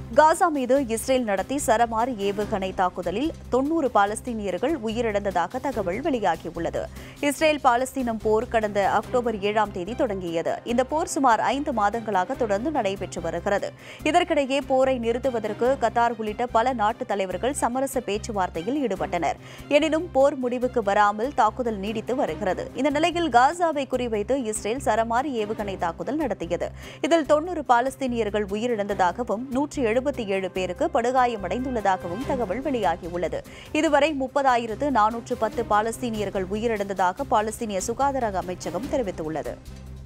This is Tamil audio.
காசா மீது இஸ்ரேல் நடத்தி சரமாரி ஏவுகணை தாக்குதலில் தொன்னூறு பாலஸ்தீனியர்கள் உயிரிழந்ததாக தகவல் வெளியாகியுள்ளது இஸ்ரேல் பாலஸ்தீனம் போர் கடந்த அக்டோபர் ஏழாம் தேதி தொடங்கியது இந்த போர் சுமார் ஐந்து மாதங்களாக தொடர்ந்து நடைபெற்று வருகிறது இதற்கிடையே போரை நிறுத்துவதற்கு கத்தார் உள்ளிட்ட பல நாட்டு தலைவர்கள் சமரச பேச்சுவார்த்தையில் ஈடுபட்டனர் எனினும் போர் முடிவுக்கு வராமல் தாக்குதல் நீடித்து வருகிறது இந்த நிலையில் காசாவை குறிவைத்து இஸ்ரேல் சரமாரி ஏவுகணை தாக்குதல் நடத்தியது இதில் தொன்னூறு பாலஸ்தீனியர்கள் உயிரிழந்ததாகவும் நூற்றி எழுபத்தி ஏழு பேருக்கு படுகாயமடைந்துள்ளதாகவும் தகவல் வெளியாகியுள்ளது இதுவரை முப்பதாயிரத்து நானூற்று பத்து பாலஸ்தீனியர்கள் உயிரிழந்ததாக பாலஸ்தீனிய சுகாதார அமைச்சகம் தெரிவித்துள்ளது